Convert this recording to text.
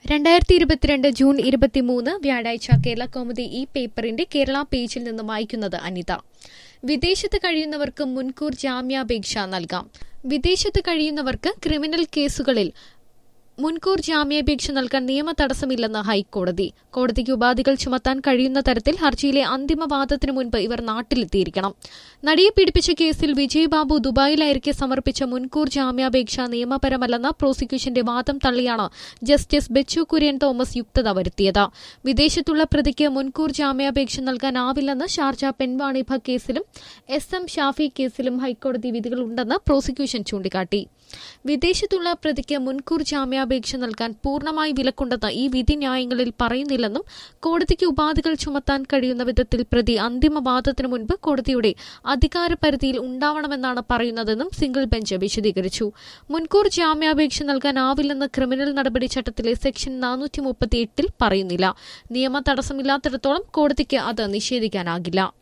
രണ്ടായിരത്തി ഇരുപത്തിരണ്ട് ജൂൺ ഇരുപത്തിമൂന്ന് വ്യാഴാഴ്ച കേരള കൗമുദി ഈ പേപ്പറിന്റെ കേരള പേജിൽ നിന്ന് വായിക്കുന്നത് അനിത വിദേശത്ത് കഴിയുന്നവർക്ക് മുൻകൂർ ജാമ്യാപേക്ഷ നൽകാം വിദേശത്ത് കഴിയുന്നവർക്ക് ക്രിമിനൽ കേസുകളിൽ മുൻകൂർ ജാമ്യാപേക്ഷ നൽകാൻ നിയമ തടസ്സമില്ലെന്ന് ഹൈക്കോടതി കോടതിക്ക് ഉപാധികൾ ചുമത്താൻ കഴിയുന്ന തരത്തിൽ ഹർജിയിലെ അന്തിമ വാദത്തിനു മുൻപ് ഇവർ നാട്ടിലെത്തിയിരിക്കണം നടിയെ പീഡിപ്പിച്ച കേസിൽ വിജയ് ബാബു ദുബായിലായിരിക്കെ സമർപ്പിച്ച മുൻകൂർ ജാമ്യാപേക്ഷ നിയമപരമല്ലെന്ന പ്രോസിക്യൂഷന്റെ വാദം തള്ളിയാണ് ജസ്റ്റിസ് ബെച്ചു കുര്യൻ തോമസ് യുക്തത വരുത്തിയത് വിദേശത്തുള്ള പ്രതിക്ക് മുൻകൂർ ജാമ്യാപേക്ഷ നൽകാനാവില്ലെന്ന് ഷാർജ പെൺവാണിഭ കേസിലും എസ് എം ഷാഫി കേസിലും ഹൈക്കോടതി വിധികളുണ്ടെന്ന് പ്രോസിക്യൂഷൻ ചൂണ്ടിക്കാട്ടി വിദേശത്തുള്ള പ്രതിക്ക് മുൻകൂർ ജാമ്യാപേക്ഷ നൽകാൻ പൂർണ്ണമായി വിലക്കുണ്ടെന്ന് ഈ വിധി ന്യായങ്ങളിൽ പറയുന്നില്ലെന്നും കോടതിക്ക് ഉപാധികൾ ചുമത്താൻ കഴിയുന്ന വിധത്തിൽ പ്രതി അന്തിമ വാദത്തിനു മുൻപ് കോടതിയുടെ അധികാരപരിധിയിൽ ഉണ്ടാവണമെന്നാണ് പറയുന്നതെന്നും സിംഗിൾ ബെഞ്ച് വിശദീകരിച്ചു മുൻകൂർ ജാമ്യാപേക്ഷ നൽകാനാവില്ലെന്ന് ക്രിമിനൽ നടപടി ചട്ടത്തിലെ സെക്ഷൻ നാനൂറ്റി മുപ്പത്തിയെട്ടിൽ പറയുന്നില്ല നിയമ തടസ്സമില്ലാത്തിടത്തോളം കോടതിക്ക് അത് നിഷേധിക്കാനാകില്ല